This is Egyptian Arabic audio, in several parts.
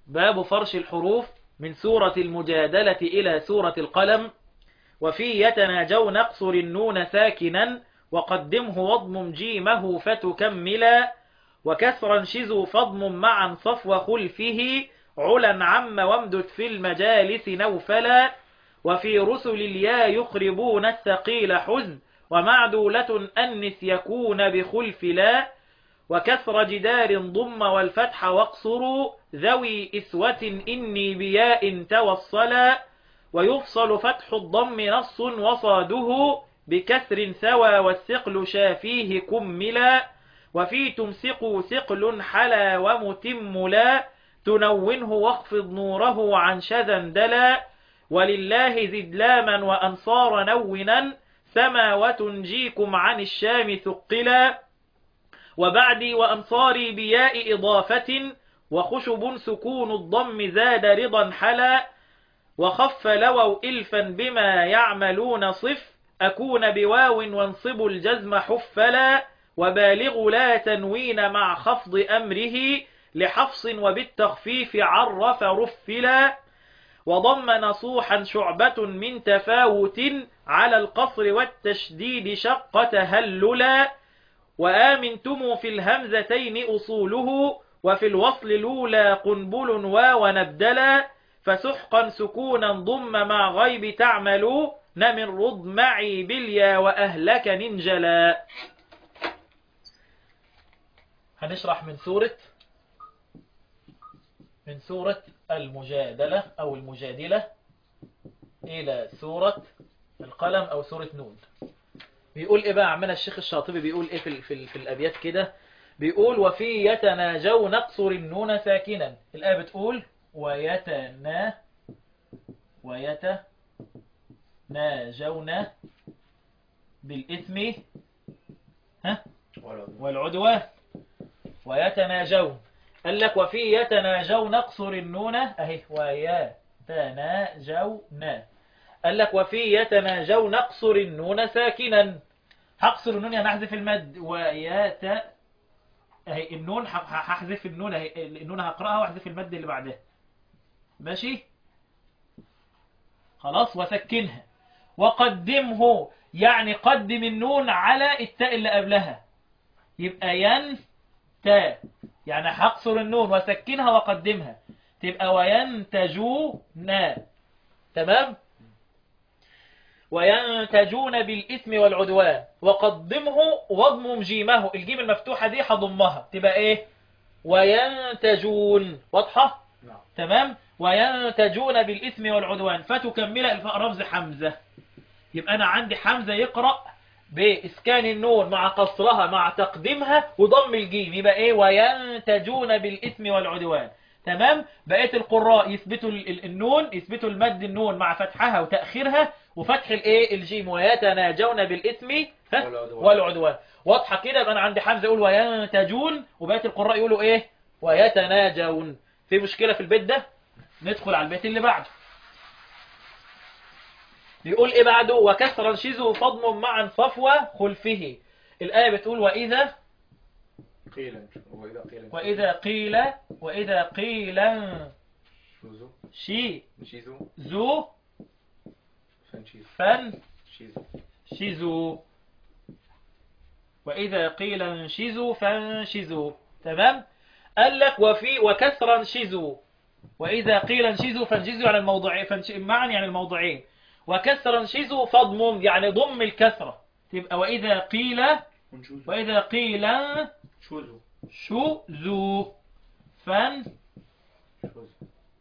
باب فرش الحروف من سورة المجادلة إلى سورة القلم وفي يتناجون اقصر النون ساكنا وقدمه واضمم جيمه فتكملا وكسرا شزوا فضم معا صفو خلفه علا عم وامدد في المجالس نوفلا وفي رسل اليا يخربون الثقيل حزن ومعدولة أنس يكون بخلف لا وكسر جدار ضم والفتح واقصروا ذوي إسوة إني بياء توصلا ويفصل فتح الضم نص وصاده بكسر ثوى والثقل شافيه كملا وفي تمسقوا ثقل حلا ومتم لا تنونه واخفض نوره عن شذا دلا ولله زد لاما وأنصار نونا سما وتنجيكم عن الشام ثقلا وبعدي وأنصاري بياء إضافة وخشب سكون الضم زاد رضا حلا وخف لووا إلفا بما يعملون صف أكون بواو وانصب الجزم حفلا وبالغ لا تنوين مع خفض أمره لحفص وبالتخفيف عرف رفلا وضم نصوحا شعبة من تفاوت على القصر والتشديد شق تهللا وآمنتم في الهمزتين أصوله وفي الوصل الأولى قنبل ونبدلا فسحقا سكونا ضم مع غيب تعمل نمن رض معي بليا وأهلك ننجلا هنشرح من سورة من سورة المجادلة أو المجادلة إلى سورة القلم أو سورة نون بيقول إيه بقى عمنا الشيخ الشاطبي بيقول إيه في, في, في الأبيات كده بيقول وفي يتناجون نقصر النون ساكنا الآية بتقول ويتنا ويتناجون بالإثم ها والعدوان ويتناجون قال لك وفي يتناجون اقصر النون اهي ويتناجون قال لك وفي يتناجون اقصر النون ساكنا هقصر النون يعني احذف المد ويت اهي النون هحذف النون اهي النون هقراها واحذف المد اللي بعدها ماشي خلاص وسكنها وقدمه يعني قدم النون على التاء اللي قبلها يبقى ين تاء يعني هقصر النون وسكنها وقدمها تبقى وينتجون تمام وينتجون بالإثم والعدوان وقدمه واضمم جيمه الجيم المفتوحة دي هضمها تبقى ايه وينتجون واضحة نعم تمام وينتجون بالإثم والعدوان فتكمل الفاء رمز حمزة يبقى أنا عندي حمزة يقرأ بإسكان النون مع قصرها مع تقديمها وضم الجيم يبقى إيه وينتجون بالإثم والعدوان تمام بقية القراء يثبتوا ال- ال- النون يثبتوا المد النون مع فتحها وتأخيرها وفتح الايه الجيم ويتناجون بالإثم ها؟ والعدوان. والعدوان واضحة كده يبقى أنا عندي حمزة يقول وينتجون وبقية القراء يقولوا إيه ويتناجون في مشكلة في البيت ده ندخل على البيت اللي بعده بيقول ايه بعده وكسرا شذو فضم معا صفوة خلفه الآية بتقول وإذا قيلا وإذا قيلا وإذا قيل وإذا قيل شوزو شي نشيزو زو فنشيزو فن شيزو شيزو وإذا قيل انشزوا فانشزوا تمام قال لك وفي وكسرا انشزوا وإذا قيل انشزوا فانشزوا يعني الموضوعين فانش... معا يعني الموضوعين وكسرا انشزوا فضمم يعني ضم الكسرة تبقى وإذا قيل ونشوزو وإذا قيل شوزو شو ذو فن شوزو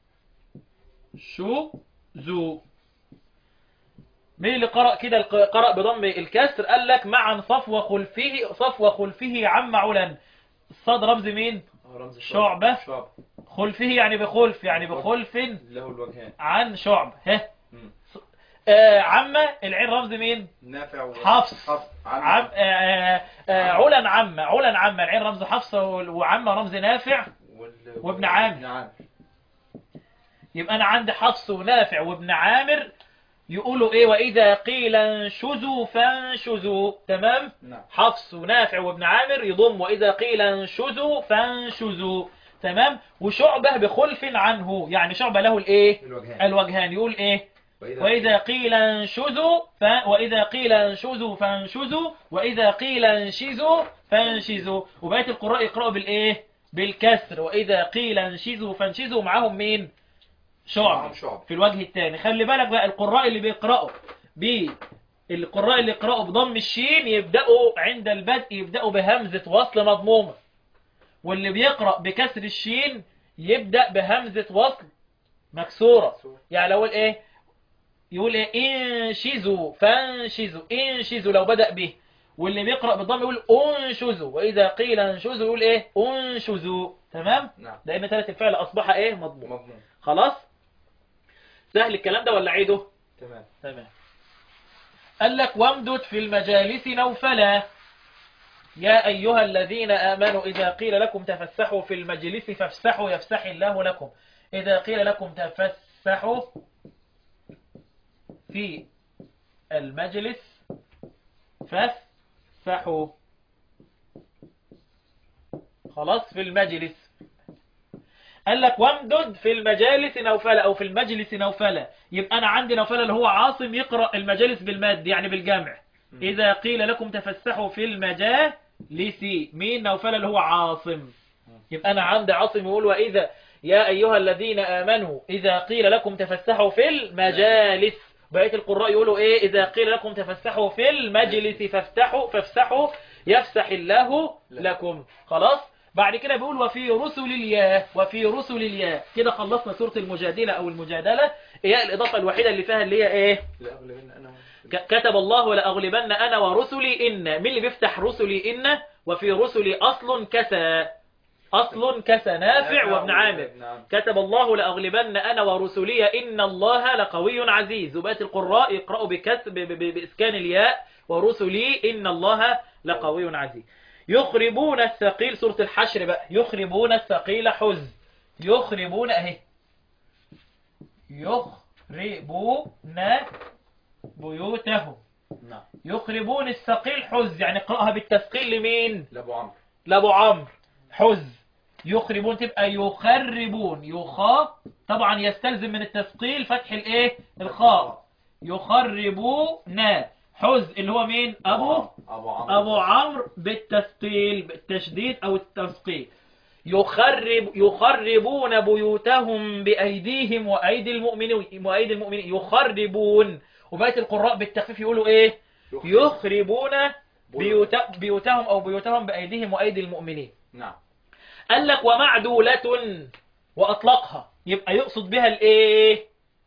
شو ذو مين اللي قرأ كده الق- قرأ بضم الكسر قال لك معا صفو خلفه صفو خلفه عم علا الصاد رمز مين آه، رمز شعبة. شعبة خلفه يعني بخلف يعني بخلف له الوجهان عن شعب ها مم. آه عمة العين رمز مين نافع و... حفص. حفص عم عم آه آه علا عمة علا عمة العين رمز حفص وعمة رمز نافع وال... وابن عامر. ابن عامر يبقى أنا عندي حفص ونافع وابن عامر يقولوا إيه وإذا قيل انشزوا فانشزوا تمام نعم حفص ونافع وابن عامر يضم وإذا قيل انشزوا فانشزوا تمام وشعبة بخلف عنه يعني شعبة له الايه الوجهان الوجهان يقول ايه وإذا قيل انشزوا ف... وإذا قيل انشزوا فانشزوا وإذا قيل انشزوا فانشزوا وبقية القراء يقرأوا بالإيه بالكسر وإذا قيل انشزوا فانشزوا معاهم مين شعب معاهم شعب. في الوجه الثاني خلي بالك بقى القراء اللي بيقرأوا ب القراء اللي يقرأوا بضم الشين يبدأوا عند البدء يبدأوا بهمزة وصل مضمومة واللي بيقرأ بكسر الشين يبدأ بهمزة وصل مكسورة يعني لو ايه يقول ايه انشزوا فانشزوا انشزوا لو بدأ به واللي بيقرأ بالضم يقول انشزوا واذا قيل انشزوا يقول ايه انشزوا تمام نعم لان ثالث الفعل اصبح ايه مضموم مضمون خلاص سهل الكلام ده ولا عيده تمام تمام قال لك وامدد في المجالس نوفلا يا أيها الذين آمنوا إذا قيل لكم تفسحوا في المجلس فافسحوا يفسح الله لكم إذا قيل لكم تفسحوا في المجلس فافسحوا خلاص في المجلس قال لك وامدد في المجالس نوفلة أو في المجلس نوفلة يبقى أنا عندي نوفلة اللي هو عاصم يقرأ المجالس بالمد يعني بالجمع إذا قيل لكم تفسحوا في المجالس مين نوفلة اللي هو عاصم يبقى أنا عندي عاصم يقول وإذا يا أيها الذين آمنوا إذا قيل لكم تفسحوا في المجالس بقية القراء يقولوا إيه إذا قيل لكم تفسحوا في المجلس فافتحوا فافسحوا يفسح الله لكم خلاص بعد كده بيقول وفي رسل الياء وفي رسل الياء كده خلصنا سورة المجادلة أو المجادلة هي الإضافة الوحيدة اللي فيها اللي هي إيه لا أغلبنا أنا ك- كتب الله لأغلبن أنا ورسلي إن مين اللي بيفتح رسلي إن وفي رسلي أصل كسى أصل كسى نافع وابن عامر نعم كتب الله لأغلبن أنا ورسلي إن الله لقوي عزيز وبقت القراء يقرأوا بكسب ب- ب- بإسكان الياء ورسلي إن الله لقوي عزيز يخربون الثقيل سورة الحشر بقى يخربون الثقيل حز يخربون أهي يخربون بيوتهم نعم يخربون الثقيل حز يعني اقرأها بالتثقيل لمين لأبو عمرو لابو عمرو حز يخربون تبقى يخربون يخا طبعا يستلزم من التثقيل فتح الايه الخاء يخربون حز اللي هو مين ابو أبو عمرو ابو عمرو بالتثقيل بالتشديد او التثقيل يخرب يخربون بيوتهم بايديهم وايدي المؤمنين وايدي المؤمنين يخربون وبقيه القراء بالتخفيف يقولوا ايه يخربون بيوت بيوتهم او بيوتهم بايديهم وايدي المؤمنين نعم قال لك ومعدولة وأطلقها يبقى يقصد بها الإيه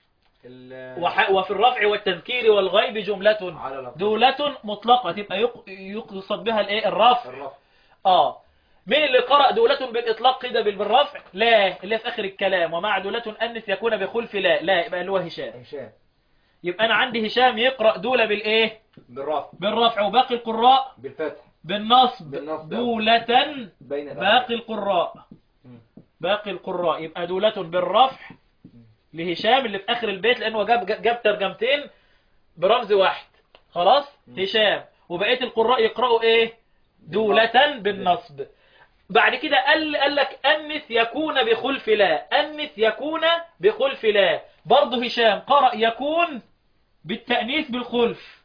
ال- وح- وفي الرفع والتذكير والغيب جملة على الأطلاق. دولة مطلقة تبقى يق- يقصد بها الإيه الرفع الرفع آه مين اللي قرأ دولة بالإطلاق كده بال- بالرفع لا اللي في آخر الكلام ومع دولة أنس يكون بخلف لا لا يبقى اللي هو هشام هشام يبقى أنا عندي هشام يقرأ دولة بالإيه بالرفع بالرفع وباقي القراء بالفتح بالنصب بالنصب. دولة بين باقي القراء مم. باقي القراء يبقى دولة بالرفع لهشام اللي في آخر البيت لأنه جاب جاب ترجمتين برمز واحد خلاص هشام وبقية القراء يقرأوا إيه دولة بالنصب بعد كده قال قال لك أنث يكون بخلف لا أنث يكون بخلف لا برضه هشام قرأ يكون بالتأنيث بالخلف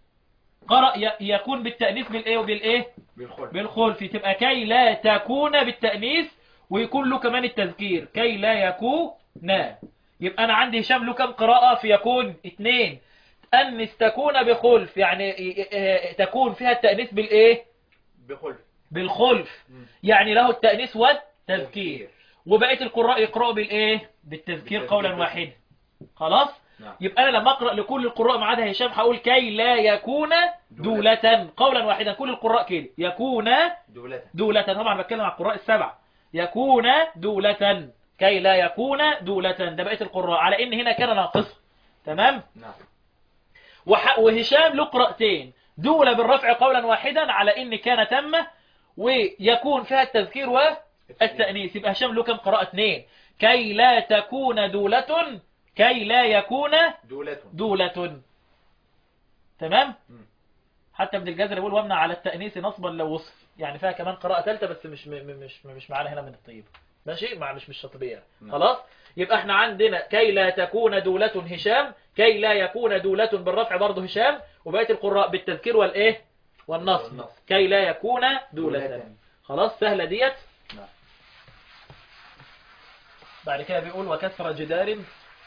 قرأ ي- يكون بالتأنيث بالإيه وبالإيه بالخلف بالخلف تبقى كي لا تكون بالتأنيث ويكون له كمان التذكير كي لا يكون يبقى أنا عندي هشام له كم قراءة في يكون اتنين أنس تكون بخلف يعني ي- ي- تكون فيها التأنيث بالإيه بخلف بالخلف مم. يعني له التأنيث والتذكير وبقية القراء يقرأوا بالإيه بالتذكير بالتذكير. قولا واحدا خلاص نعم يبقى أنا لما أقرأ لكل القراء ما عدا هشام هقول كي لا يكون دولة قولا واحدا كل القراء كده يكون دولة دولة طبعا بتكلم عن القراء السبعة يكون دولة كي لا يكون دولة ده بقية القراء على ان هنا كان ناقصا تمام نعم وح- وهشام له قراءتين دولة بالرفع قولا واحدا على ان كان تمه ويكون فيها التذكير والتأنيث يبقى هشام له كم قراءة اثنين كي لا تكون دولة كي لا يكون دولة دولة تمام مم. حتى ابن الجزري يقول وامنع على التأنيث نصبا لو وصف يعني فيها كمان قراءة ثالثة بس مش م- م- مش مش معانا هنا من الطيب ماشي مع مش مش شاطبية نعم. خلاص يبقى احنا عندنا كي لا تكون دولة هشام كي لا يكون دولة بالرفع برضه هشام وبقية القراء بالتذكير والايه والنصب والنصب. كي لا يكون دولة خلاص سهلة ديت نعم. بعد كده بيقول وكسر جدار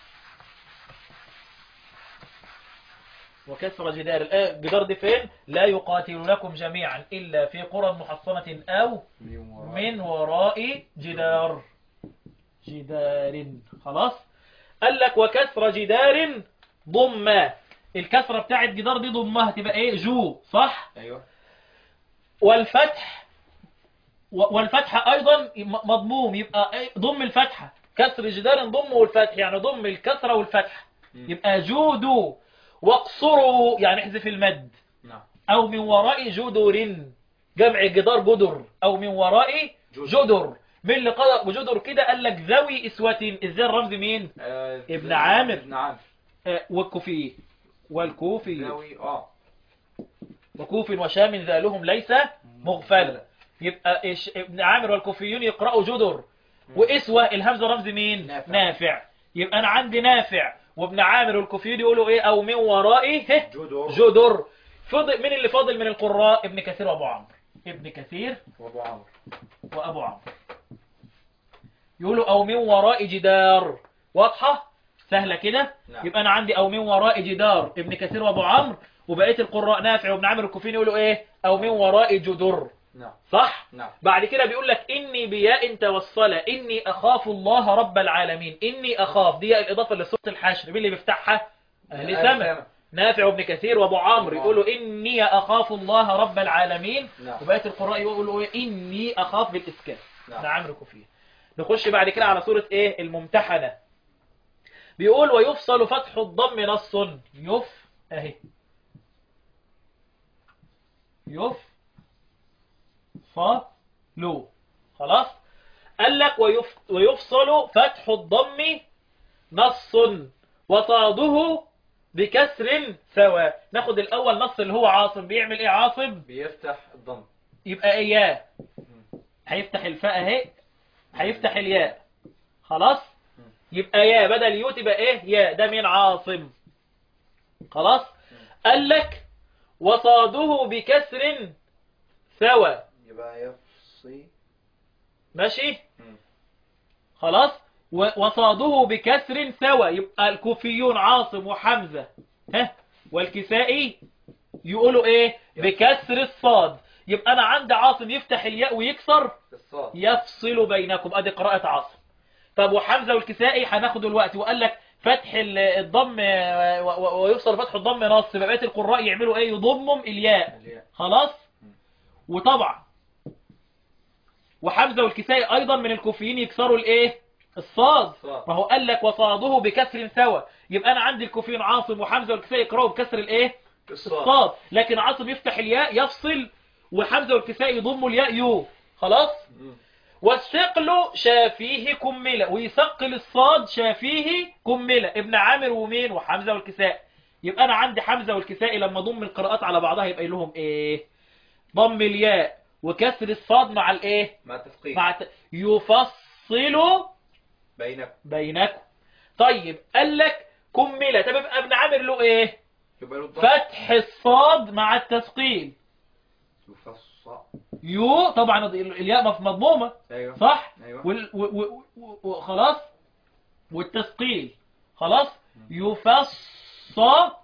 وكسر جدار الآية جدار دي فين لا يقاتلونكم جميعا إلا في قرى محصنة أو من وراء جدار جدار خلاص قال لك وكسر جدار ضمة الكسرة بتاعت جدار دي ضمها تبقى ايه جو صح ايوه والفتح و- والفتح ايضا م- مضموم يبقى إيه؟ ضم الفتحة كسر جدار ضم والفتح يعني ضم الكسرة والفتح مم. يبقى جودوا واقصروا يعني احذف المد نعم او من وراء جدر جمع جدار جدر او من وراء جدر. جدر من اللي قال جدر كده قال لك ذوي اسوة ازاي الرمز مين آه، ابن عامر. ابن عامر آه، والكوفي والكوفي ذوي اه وكوف وشام ذالهم ليس مغفل يبقى إيش ابن عامر والكوفيون يقرأوا جدر وإسوة الهمزة رمز مين نافع. نافع يبقى أنا عندي نافع وابن عامر والكوفيون يقولوا إيه أو من ورائه جدر جدر فضل مين اللي فاضل من القراء ابن كثير وابو عمرو ابن كثير وابو عمرو وابو عمرو يقولوا او من وراء جدار واضحه سهله كده نعم. يبقى انا عندي او من وراء جدار ابن كثير وابو عمرو وبقيه القراء نافع وابن عامر الكوفيين يقولوا ايه او من وراء جدر نعم صح نعم بعد كده بيقول لك اني بياء توصل اني اخاف الله رب العالمين اني اخاف دي الاضافه لسوره الحشر مين اللي بيفتحها اهل أهل سمع سمع. نافع وابن كثير وابو عمرو أبو يقولوا اني اخاف الله رب العالمين نعم. وبقيه القراء يقولوا ايه اني اخاف بالاسكان نعم. نعم عمرو كفيه نخش بعد كده على سوره ايه الممتحنه بيقول ويفصل فتح الضم نص يف اهي يف فلو خلاص قال لك ويف ويفصل فتح الضم نص وصاده بكسر سواء ناخد الاول نص اللي هو عاصم بيعمل ايه عاصم بيفتح الضم يبقى اياه هيفتح الفاء اهي هيفتح الياء خلاص يبقى يا بدل يو تبقى ايه يا ده من عاصم خلاص قال لك وصاده بكسر سوى يبقى يفصي ماشي مم. خلاص و- وصاده بكسر سوى يبقى الكوفيون عاصم وحمزة ها والكسائي يقولوا ايه بكسر الصاد يبقى انا عندي عاصم يفتح الياء ويكسر الصاد يفصل بينكم ادي قراءة عاصم طب وحمزة والكسائي هناخد الوقت وقال لك فتح ال- الضم آه، و- و- ويفصل فتح الضم نص يبقى بقيه القراء يعملوا ايه يضمم الياء الياء. خلاص وطبعا وحمزة والكسائي ايضا من الكوفيين يكسروا الايه الصاد الصاد. فهو قال لك وصاده بكسر سوا يبقى انا عندي الكوفيين عاصم وحمزة والكسائي يقراوا بكسر الايه الصاد الصاد لكن عاصم يفتح الياء يفصل وحمزة والكسائي يضموا الياء يو خلاص مم. والثقل شافيه كملة ويثقل الصاد شافيه كملة ابن عامر ومين وحمزة والكساء يبقى أنا عندي حمزة والكساء لما ضم القراءات على بعضها يبقى لهم إيه ضم الياء وكسر الصاد مع الإيه مع التثقيل مع الت... يفصل بينكم بينكم طيب قال لك كملة طب يبقى ابن عامر له إيه يبقى له الضم فتح الصاد مع التثقيل يفصى يو طبعا الياء مضمومة ايوه صح ايوه وال... و... و... و... و... خلاص والتثقيل خلاص يفصل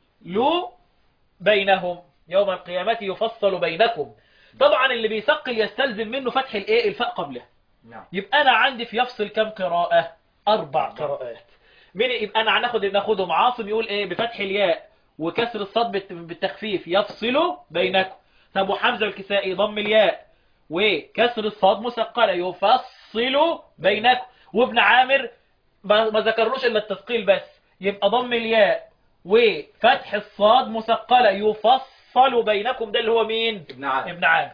بينهم يوم القيامة يفصل بينكم طبعا اللي بيثقل يستلزم منه فتح الايه الفاء قبله نعم يبقى انا عندي في يفصل كم قراءة اربع قراءات من يبقى انا هناخد ناخدهم عاصم يقول ايه بفتح الياء وكسر الصاد بالت- بالتخفيف يفصل بينكم طب وحمزة الكسائي ضم الياء وكسر الصاد مثقلة يفصل بينكم وابن عامر ما ما ذكرلوش الا التثقيل بس يبقى ضم الياء وفتح الصاد مثقلة يفصل بينكم ده اللي هو مين ابن عامر ابن عامر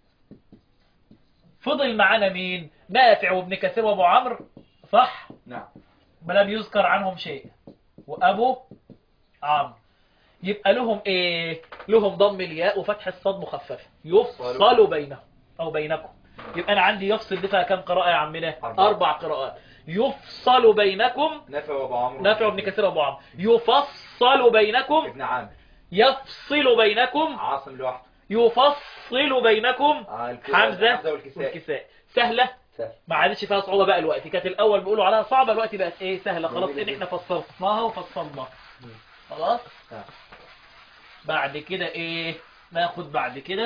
فضل معانا مين نافع وابن كثير وابو عمرو صح نعم لم يذكر عنهم شيء وابو عمرو يبقى لهم ايه لهم ضم الياء وفتح الصاد مخففه يفصل بينهم او بينكم يبقى انا عندي يفصل دي فيها كام قراءة يا عمنا أربعة. اربع قراءات يفصل بينكم نافع وابو عمرو نافع وابن كثير وابو عمرو يفصل بينكم ابن عامر يفصل بينكم عاصم لوحده يفصل بينكم آه، الك- حمزة حمزة والكسائي والكساء سهلة سهل ما عادش فيها صعوبة بقى الوقت كانت الأول بيقولوا عليها صعبة الوقت بقت إيه سهلة خلاص جميلة إن إحنا جدا. فصلناها وفصلناها خلاص نعم. بعد كده إيه ناخد بعد كده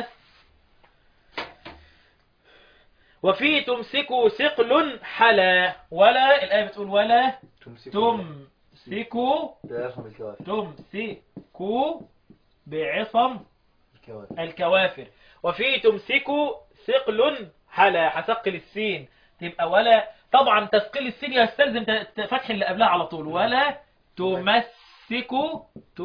وفي تمسكوا ثقل حلا ولا الآية بتقول ولا تمسكوا تمسكوا بعصم الكوافر تمسكوا بعصم الكوافر الكوافر وفي تمسكوا ثقل حلا هثقل السين تبقى ولا طبعا تثقيل السين يستلزم ت- ت- فتح اللي قبلها على طول ولا تمسكوا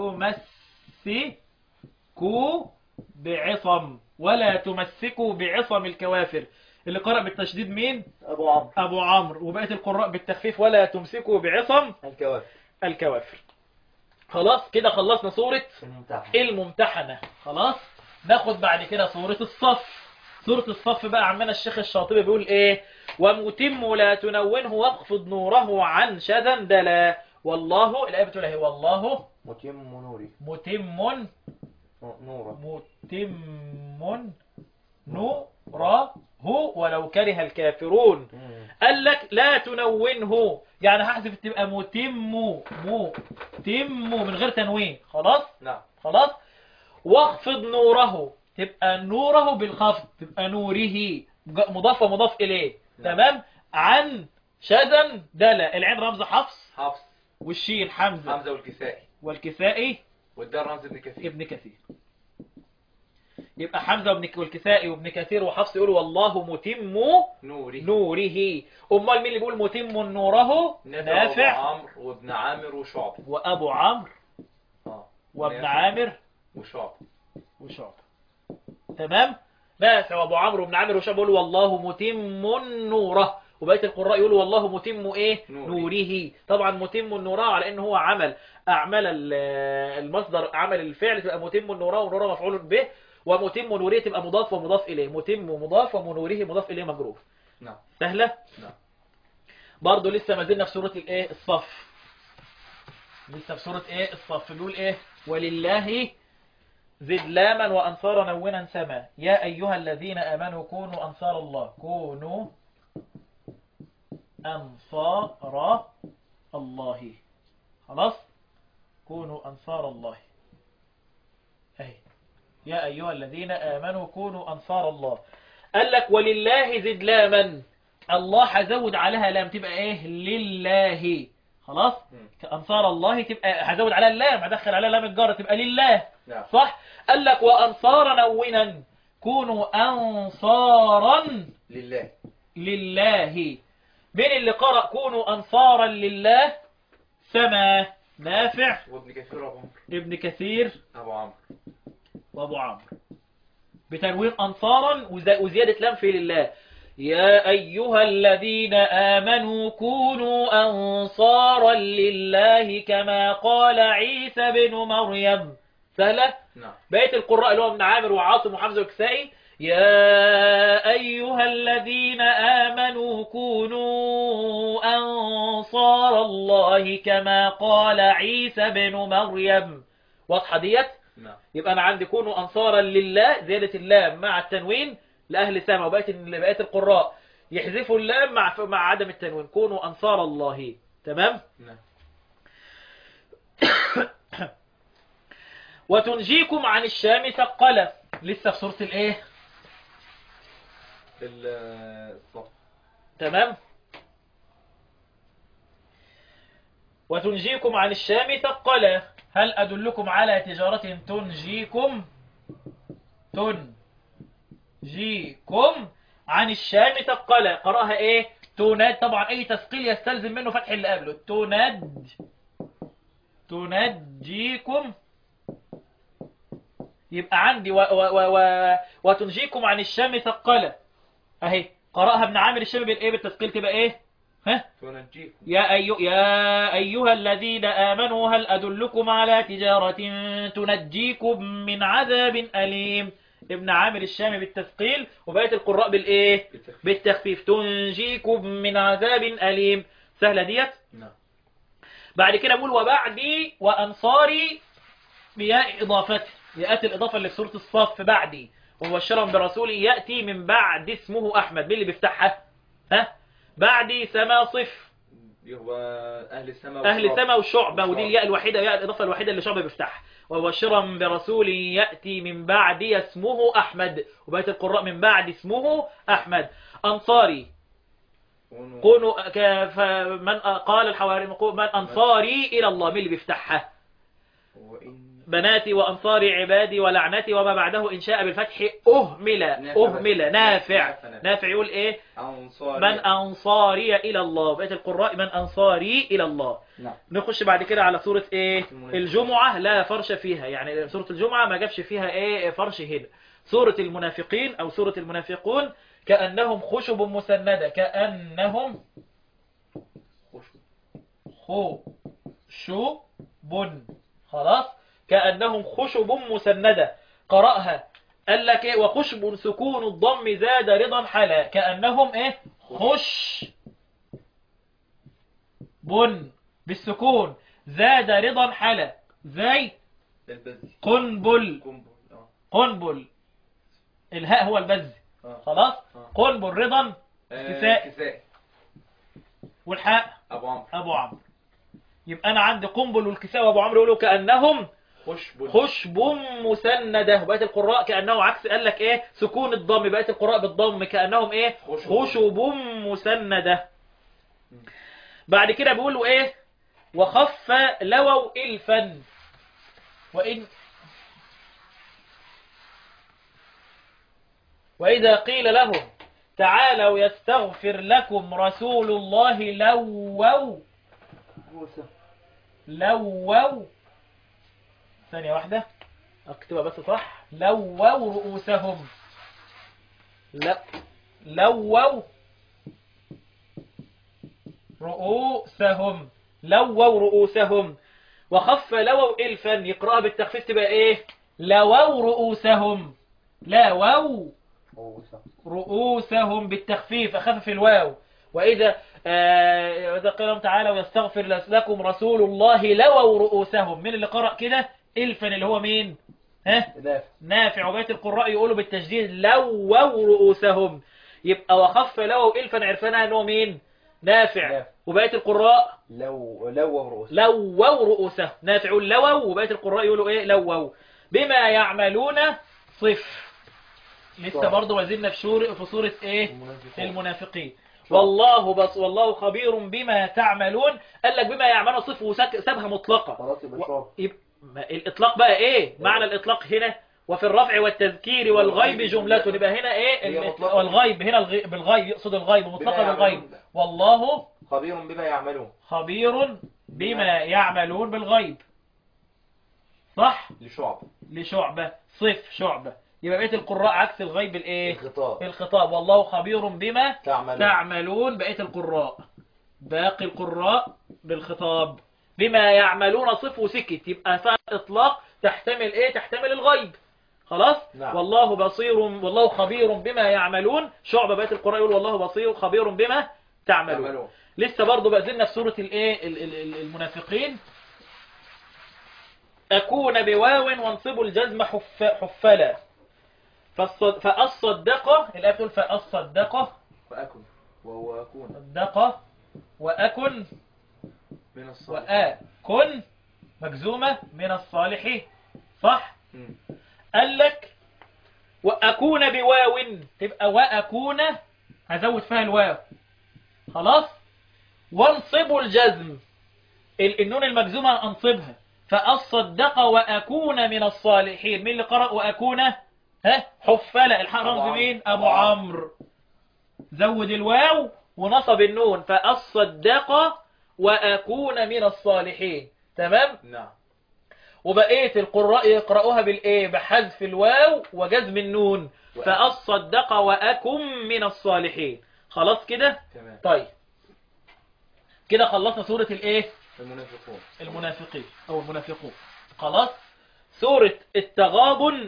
تمسكوا بعصم ولا تمسكوا بعصم الكوافر اللي قرأ بالتشديد مين ابو عمرو أبو عمرو وبقية القراء بالتخفيف ولا تمسكوا بعصم الكوافر الكوافر خلاص كده خلصنا سورة الممتحن الممتحنة خلاص ناخد بعد كده سورة الصف سورة الصف بقى عمنا الشيخ الشاطبي بيقول ايه ومتم لا تنونه واخفض نوره عن شذندلا والله الآية بتقول ايه والله متم نوري متم نورا متم نوره ولو كره الكافرون مم. قال لك لا تنونه يعني هحذف تبقى متم متم من غير تنوين خلاص نعم خلاص واخفض نوره تبقى نوره بالخفض تبقى نوره ج- مضاف ومضاف إليه نعم. تمام عن شذا دلا العين رمز حفص حفص والشين حمزة حمزة والكسائي والكسائي والدار رمز ابن كثير ابن كثير يبقى حمزة وابن والكسائي وابن كثير وحفص يقولوا والله متم نوري نوره أمال مين اللي بيقول متم نوره نافع نافع وابو عمرو وابن عامر وشعب وأبو عمرو اه وابن نافع عامر وشعب وشعب تمام نافع وابو عمرو بن عامر وشعب يقولوا والله متم نوره وبقيه القراء يقولوا والله متم ايه نوره. نوره طبعا متم نوره على ان هو عمل اعمال ال- المصدر عمل الفعل تبقى متم نوره ونوره مفعول به ومتم نوره تبقى مضاف ومضاف اليه متم مضاف ومنوره مضاف اليه مجرور نعم سهله نعم برضه لسه ما زلنا في سوره الايه الصف لسه في سوره ايه الصف بيقول ايه ولله زد لاما وأنصار نونا سما يا أيها الذين آمنوا كونوا أنصار الله كونوا أنصار الله خلاص كونوا أنصار الله أهي يا أيها الذين آمنوا كونوا أنصار الله قال لك ولله زد لاما الله هزود عليها لام تبقى ايه لله خلاص مم. كأنصار الله تبقى هزود عليها اللام هدخل عليها لام الجر تبقى لله نعم صح قال لك وأنصار نونا كونوا أنصارا لله لله من اللي قرأ كونوا أنصارا لله سما نافع وابن كثير ابو عمرو ابن كثير ابو عمرو وابو عمرو بتنوين أنصارا وز- وزيادة لام في لله يا أيها الذين آمنوا كونوا أنصارا لله كما قال عيسى بن مريم سهلة نعم بقية القراء اللي هو ابن عامر وعاصم وحمزة والكسائي يا أيها الذين آمنوا كونوا أنصار الله كما قال عيسى بن مريم واضحة ديت نعم يبقى أنا عندي كونوا أنصارا لله زيادة اللام مع التنوين لأهل سما وبقية بقية القراء يحذفوا اللام مع مع عدم التنوين كونوا أنصار الله تمام نعم وتنجيكم عن الشام ثقلة لسه في سورة الايه ال- الصف تمام وتنجيكم عن الشام ثقلة هل أدلكم على تجارة تنجيكم تنجيكم عن الشام ثقلة قرأها ايه تناد طبعا اي تثقيل يستلزم منه فتح اللي قبله تند تنجيكم يبقى عندي و و و و وتنجيكم عن الشام ثقلة اهي قرأها ابن عامر الشام بالايه بالتثقيل تبقى ايه ها تنجيكم يا أيو يا أيها الذين آمنوا هل أدلكم على تجارة تنجيكم من عذاب أليم ابن عامر الشامي بالتثقيل وبقية القراء بالايه بالتخفيف. بالتخفيف تنجيكم من عذاب أليم سهلة ديت نعم بعد كده بقول وبعدي وأنصاري بياء إضافته يأتي الإضافة اللي في سورة الصف بعدي ومبشرا برسول يأتي من بعد اسمه أحمد مين اللي بيفتحها ها بعدي سما صف يبقى أهل السماء أهل والشعب. سما وشعبة ودي والشعب. الياء الوحيدة ياء الإضافة الوحيدة اللي شعبة بيفتحها ومبشرا برسول يأتي من بعد اسمه أحمد وبقية القراء من بعد اسمه أحمد أنصاري كونوا كونوا ك- فمن قال الحواري من أنصاري إلى الله مين اللي بيفتحها وإن بناتي وأنصاري عبادي ولعنتي وما بعده إن شاء بالفتح أهمل نافع أهمل بس. نافع نافع، نافع. نافع يقول إيه أنصار من أنصاري إلى الله بقية القراء من أنصاري إلى الله نعم نخش بعد كده على سورة إيه المنافقون. الجمعة لا فرش فيها يعني سورة الجمعة ما جابش فيها إيه فرش هنا سورة المنافقين أو سورة المنافقون كأنهم خشب مسندة كأنهم خشب خشب خلاص كأنهم خشب مسندة قرأها قال لك ايه وخشب سكون الضم زاد رضا حلا كأنهم ايه خش بن بالسكون زاد رضا حلا زي البزي قنبل قنبل اه قنبل الهاء هو البز اه خلاص آه. قنبل رضا آه، كساء. كساء والحاء أبو عمرو ابو عمرو يبقى انا عندي قنبل والكساء وابو عمرو يقولوا كأنهم خشب خشب مسندة وبقية القراء كأنه عكس قال لك ايه سكون الضم بقية القراء بالضم كأنهم ايه خشب. خشب مسندة بعد كده بيقولوا ايه وخف لووا إلفا وإن وإذا قيل لهم تعالوا يستغفر لكم رسول الله لووا لووا ثانية واحدة اكتبها بس صح لووا رؤوسهم لا لووا رؤوسهم لووا رؤوسهم وخف لووا إلفا يقرأها بالتخفيف تبقى ايه لووا رؤوسهم لووا رؤوسهم بالتخفيف أخفف الواو وإذا آه إذا قيل لهم تعالوا يستغفر لكم رسول الله لووا رؤوسهم من اللي قرأ كده إلفا اللي هو مين ها نافع نافع وبقية القراء يقولوا بالتجديد لووا رؤوسهم يبقى وخف لووا إلفا عرفنا أنه مين نافع نافع. وبقية القراء لو لو رؤوس لووا رؤوسهم نافع يقول لووا وبقية القراء يقولوا ايه لووا بما يعملون صف لسه صح. برضه وزلنا في شور في سورة ايه المنافقون. المنافقين والله بس والله خبير بما تعملون قال لك بما يعملون صف وسابها مطلقة خلاص يبقى و- شرب يبقى ما الإطلاق بقى إيه معنى الإطلاق هنا وفي الرفع والتذكير والغيب جملة يبقى هنا إيه هي ال- مطلقة. والغيب هنا الغي- بالغيب يقصد الغيب مطلقة بما بالغيب يعملون. والله خبير بما يعملون خبير بما يعملون بالغيب صح لشعب لشعبة صف شعبة يبقى بقية القراء عكس الغيب الايه الخطاب الخطاب والله خبير بما تعملون تعملون بقية القراء باقي القراء بالخطاب بما يعملون صف وسكت يبقى فعل اطلاق تحتمل ايه تحتمل الغيب خلاص نعم. والله بصير والله خبير بما يعملون شعبة بقية القراء يقول والله بصير خبير بما تعملون تعملون لسه برضه بقى في سورة الايه ال- ال- ال- المنافقين أكون بواو وانصب الجزم حف حفلا فالصد- فالصدقة الآية بتقول فالصدقة فأكن وهو أكون صدقة وأكن من الصالحين وأكن مجزومة من الصالحين صح مم. قال لك وأكون بواو تبقى وأكون هزود فيها الواو خلاص وانصب الجزم ال- النون المجزومة أنصبها فأصدق وأكون من الصالحين مين اللي قرأ وأكون ها حفلة الحق أبو رمز عمرو. مين أبو أبو عمرو. عمرو زود الواو ونصب النون فأصدق وأكون من الصالحين تمام نعم وبقية القراء يقرأوها بالإيه بحذف الواو وجزم النون وأكن. فأصدق وأكن من الصالحين خلاص كده تمام طيب كده خلصنا سورة الإيه المنافقون المنافقين أو المنافقون خلاص سورة التغابن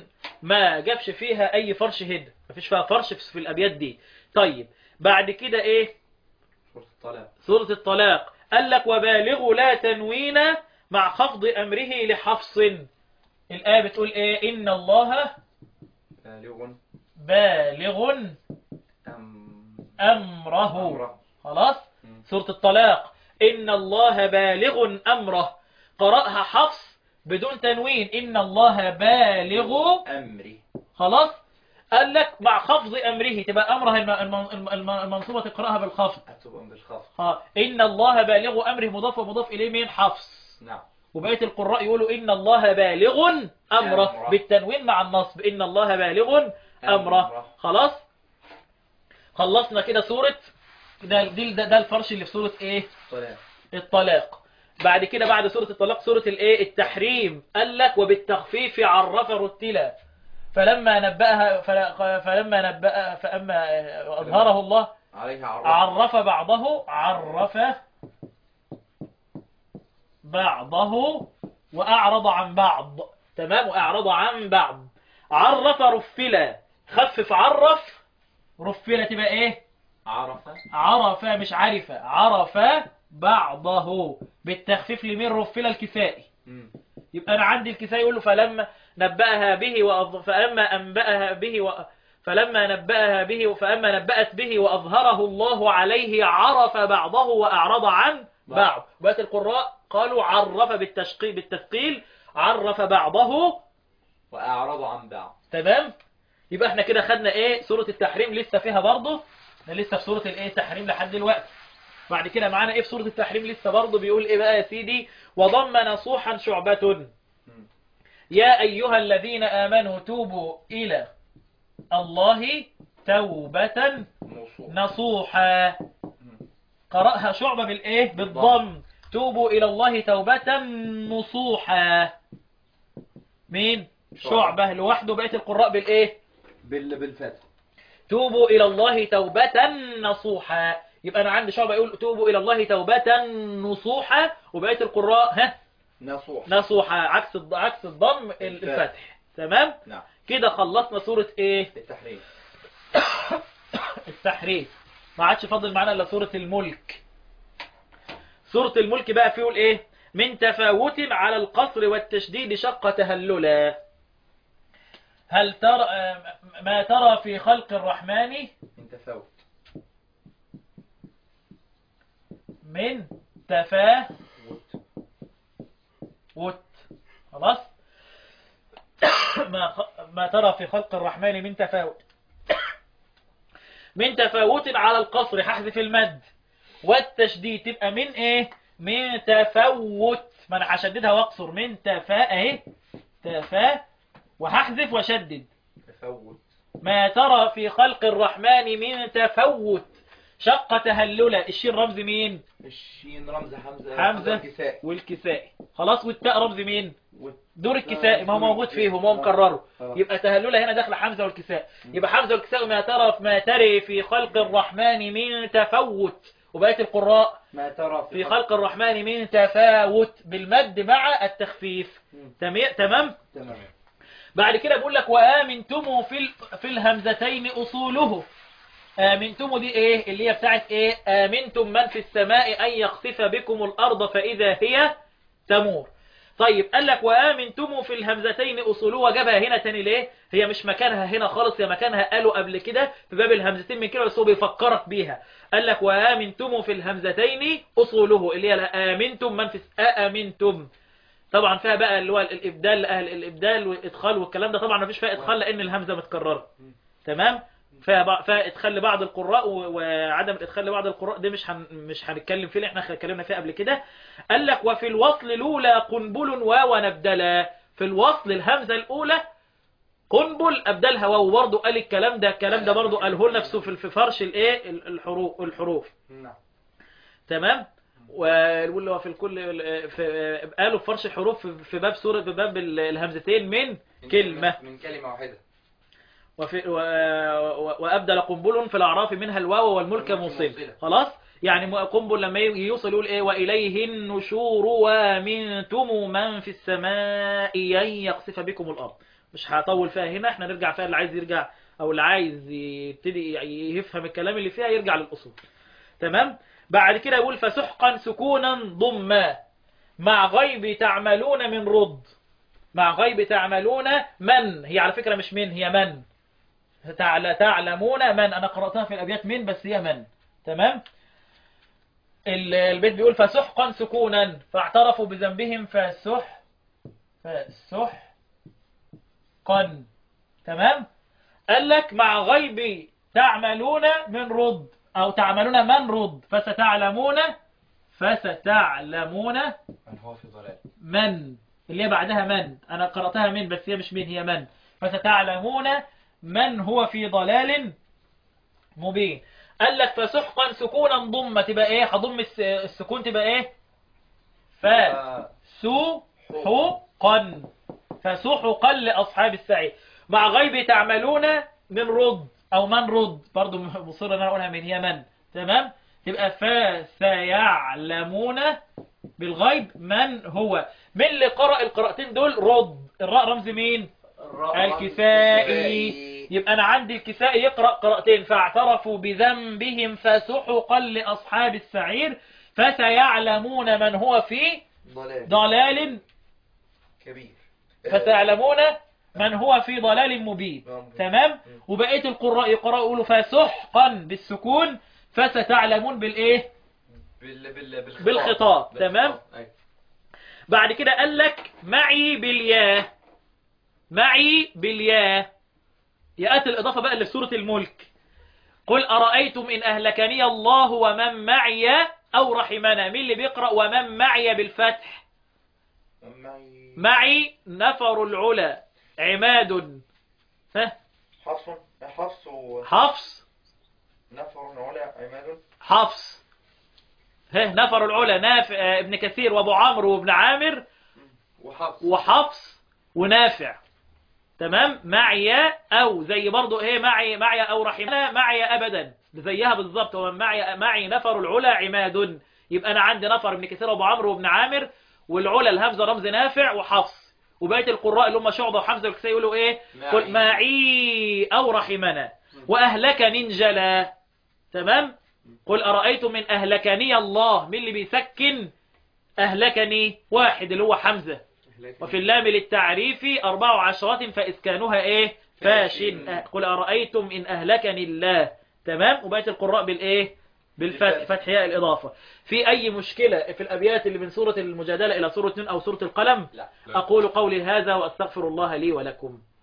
ما جابش فيها اي فرش هنا مفيش فيها فرش في في الابيات دي طيب بعد كده ايه سورة الطلاق سورة الطلاق قال لك وبالغوا لا تنوين مع خفض امره لحفص الآية بتقول ايه ان الله بالغ بالغ أم امره أمره خلاص مم. سورة الطلاق إن الله بالغ أمره قرأها حفص بدون تنوين إن الله بالغ أمري خلاص قال لك مع خفض أمره تبقى أمرها الم- الم- الم- المنصوبة تقرأها بالخفض أكتب بالخفض ها إن الله بالغ أمره مضاف ومضاف إليه مين حفص نعم وبقية القراء يقولوا إن الله بالغ أمره أمره. بالتنوين مع النصب إن الله بالغ أمره أمره. خلاص خلصنا كده سورة ده, ده, ده, ده الفرش اللي في سورة إيه طلاق الطلاق بعد كده بعد سورة الطلاق سورة الايه التحريم قال لك وبالتخفيف عرف رتلا فلما نبأها فل- فلما نبأها فأما أظهره الله عليها عرف عرف بعضه عرف بعضه وأعرض عن بعض تمام وأعرض عن بعض عرف رفلا خفف عرف رفلا تبقى ايه عرف عرف مش عرف عرف بعضه بالتخفيف لمين رفل الكسائي مم. يبقى انا عندي الكسائي يقول له فلما نبأها به وأظ... فلما انبأها به و... فلما نبأها به فأما نبأت به وأظهره الله عليه عرف بعضه وأعرض عن بعض بقت القراء قالوا عرف بالتشقي بالتثقيل عرف بعضه وأعرض عن بعض تمام يبقى احنا كده خدنا ايه سورة التحريم لسه فيها برضه احنا لسه في سورة الايه التحريم لحد دلوقتي بعد كده معانا ايه في سورة التحريم لسه برضه بيقول ايه بقى يا سيدي وضم نصوحا شعبة مم. يا ايها الذين امنوا توبوا الى الله توبة نصوح نصوحا مم. قرأها شعبة بالايه بالضم توبوا الى الله توبة نصوحا مين شعبة. شعبة لوحده بقية القراء بالايه بال بالفتح توبوا إلى الله توبة نصوحا يبقى أنا عندي شعبة يقول توبوا إلى الله توبة نصوحا وبقية القراء ها نصوح نصوحا عكس الض- عكس الضم الفتح تمام نعم كده خلصنا سورة إيه التحريم التحريم ما عادش فاضل معانا إلا سورة الملك سورة الملك بقى فيه إيه من تفاوت على القصر والتشديد شق تهللا هل ترى ما ترى في خلق الرحمن من تفاوت من تفاوت وت خلاص ما خ- ما ترى في خلق الرحمن من تفاوت من تفاوت على القصر هحذف المد والتشديد تبقى من ايه من تفوت ما انا هشددها واقصر من تفا اهي تفا وهحذف واشدد تفوت ما ترى في خلق الرحمن من تفوت شق تهللا الشين رمز مين الشين رمز حمزة حمزة كساء والكسائي خلاص والتاء رمز مين وت دور الكسائي ما هو موجود فيهم وهو مكرره آه. يبقى تهلله هنا داخل حمزة والكساء يبقى حمزة والكساء ما ترى ما تري في خلق الرحمن من تفوت وبقية القراء ما ترى في خلق الرحمن من تفاوت بالمد مع التخفيف مم. تمام تمام تمام بعد كده بيقول لك وآمنتم في ال- في الهمزتين أصوله آمنتم دي إيه اللي هي بتاعت إيه آمنتم من في السماء أن يخسف بكم الأرض فإذا هي تمور طيب قال لك وآمنتم في الهمزتين أصوله وجابها هنا تاني ليه هي مش مكانها هنا خالص هي مكانها قالوا قبل كده في باب الهمزتين من كده بس هو بيفكرك بيها قال لك وآمنتم في الهمزتين أصوله اللي هي آمنتم من في الس- آمنتم طبعا فيها بقى اللي هو الابدال اهل الابدال والادخال والكلام ده طبعا مفيش فيها ادخال لان الهمزه متكرره تمام فيها بع- فيها ادخال لبعض القراء و- وعدم الادخال لبعض القراء ده مش هن مش هنتكلم فيه لأن احنا اتكلمنا فيه قبل كده قال لك وفي الوصل الاولى قنبل واو نبدلا في الوصل الهمزه الاولى قنبل ابدلها واو برضه قال الكلام ده الكلام ده برضه قاله لنا في في فرش الايه الحروف الحروف نعم تمام واللي هو في الكل في قالوا في فرش الحروف في- في باب سورة في باب ال- الهمزتين من كلمة من كلمة واحدة وفي و و وأبدل قنبل في الأعراف منها الواو والملك والملك موصل موصلة. خلاص يعني م- قنبل لما يوصل يقول إيه وإليه النشور ومنتم من في السماء أن يقصف بكم الأرض مش هطول فيها هنا احنا نرجع فيها اللي عايز يرجع او اللي عايز يبتدي يفهم الكلام اللي فيها يرجع للأصول تمام بعد كده يقول فسحقا سكونا ضما مع غيب تعملون من رد مع غيب تعملون من هي على فكرة مش من هي من تعل- تعلمون من أنا قرأتها في الأبيات من بس هي من تمام ال- البيت بيقول فسحقا سكونا فاعترفوا بذنبهم فسح فسحقا تمام قال لك مع غيب تعملون من رد أو تعملون من رد فستعلمون فستعلمون من هو في ضلال من اللي هي بعدها من أنا قرأتها من بس هي مش من هي من فستعلمون من هو في ضلال مبين قال لك فسحقا سكونا ضم تبقى ايه هضم الس- السكون تبقى ايه فسحقا فسحقا لأصحاب السعير مع غيب تعملون من رد أو من رد برضو مصر ان انا اقولها من هي من تمام تبقى فسيعلمون بالغيب من هو من اللي قرأ القراءتين دول رد الراء رمز مين الكسائي يبقى أنا عندي الكسائي يقرأ قراءتين فاعترفوا بذنبهم فسحقا لأصحاب السعير فسيعلمون من هو في ضلال ضلال كبير فسيعلمون من هو في ضلال مبين تمام وبقية القراء يقرأوا يقولوا فسحقا بالسكون فستعلمون بالإيه بال بال بالخطاب بالخطاب، تمام؟ بالخطاب، أيوة. بعد كده قال لك معي بالياء معي بالياء يأتي الإضافة بقى لسورة الملك قل أرأيتم إن أهلكني الله ومن معي أو رحمنا مين اللي بيقرأ ومن معي بالفتح معي معي نفر العلا عماد ها حفص حفص ونفر حفص علا عماد حفص ها نفر العلا نافع آه، ابن كثير وابو عمرو وابن عامر وحفص وحفص ونافع تمام معي او زي برضو ايه معي معي او رحمنا معي ابدا زيها بالظبط ومن معي معي نفر العلا عماد يبقى انا عندي نفر ابن كثير وابو عمرو وابن عامر والعلا الهمزه رمز نافع وحفص وبقيه القراء اللي هم شعبه وحمزه والكسائي يقولوا ايه قل معي او رحمنا واهلكني انجلا تمام قل ارايتم من اهلكني الله مين اللي بيسكن اهلكني واحد اللي هو حمزه وفي اللام للتعريف أربع عشرات فإسكانها إيه فاشن أه، قل أرأيتم إن أهلكني الله تمام وبقيت القراء بالإيه بالفتح بالفتح. فتح ياء الإضافة في أي مشكلة في الأبيات اللي من سورة المجادلة إلى سورة نون أو سورة القلم لا أقول قولي هذا وأستغفر الله لي ولكم